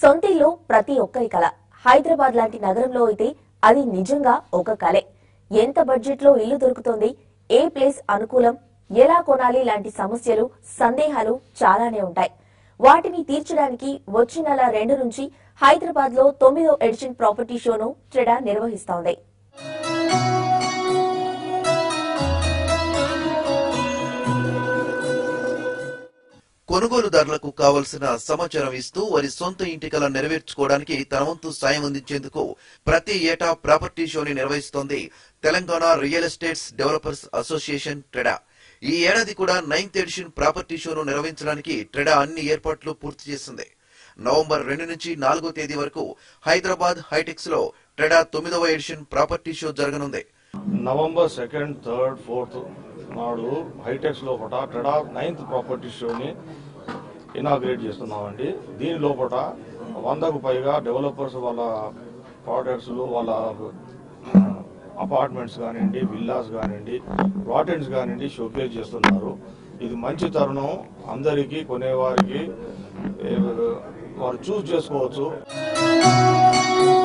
సొంతిల్లు ప్రతి ఒక్కరి కల హైదరాబాద్ లాంటి నగరంలో అయితే అది నిజంగా ఒక కలే ఎంత బడ్జెట్ లో ఇల్లు దొరుకుతుంది ఏ ప్లేస్ అనుకూలం ఎలా కొనాలి లాంటి సమస్యలు సందేహాలు చాలానే ఉంటాయి వాటిని తీర్చడానికి వచ్చే నెల రెండు నుంచి హైదరాబాద్ లో తొమ్మిదో ఎడిషన్ ప్రాపర్టీ షోను ట్రెడా నిర్వహిస్తోంది కొనుగోలుదారులకు కావలసిన సమాచారం ఇస్తూ వారి సొంత ఇంటి కల నెరవేర్చుకోవడానికి తన వంతు సాయం అందించేందుకు ప్రతి ఏటా ప్రాపర్టీ షోని నిర్వహిస్తోంది Telangana real estates developers association TREDA ఈ ఏడాది కూడా నైన్త్ ఎడిషన్ ప్రాపర్టీ షోను నిర్వహించడానికి ట్రెడా అన్ని ఏర్పాట్లు పూర్తి చేసింది నవంబర్ రెండు నుంచి నాలుగో తేదీ వరకు హైదరాబాద్ హైటెక్స్ లో ట్రెడా తొమ్మిదవ ఎడిషన్ ప్రాపర్టీ షో జరగనుంది నవంబర్ సెకండ్ థర్డ్ ఫోర్త్ నాడు హైటెక్స్ లోపల ట్రెడా నైన్త్ ప్రాపర్టీ షోని ఇనాగ్రేట్ చేస్తున్నామండి దీని లోపల వందకు పైగా డెవలపర్స్ వాళ్ళ ప్రోడక్ట్స్ వాళ్ళ అపార్ట్మెంట్స్ కానివ్వండి విల్లాస్ కానివ్వండి ప్లాటెంట్స్ కానివ్వండి షోకేస్ చేస్తున్నారు ఇది మంచి తరుణం అందరికీ కొనేవారికి ఏ, వారు చూస్ చేసుకోవచ్చు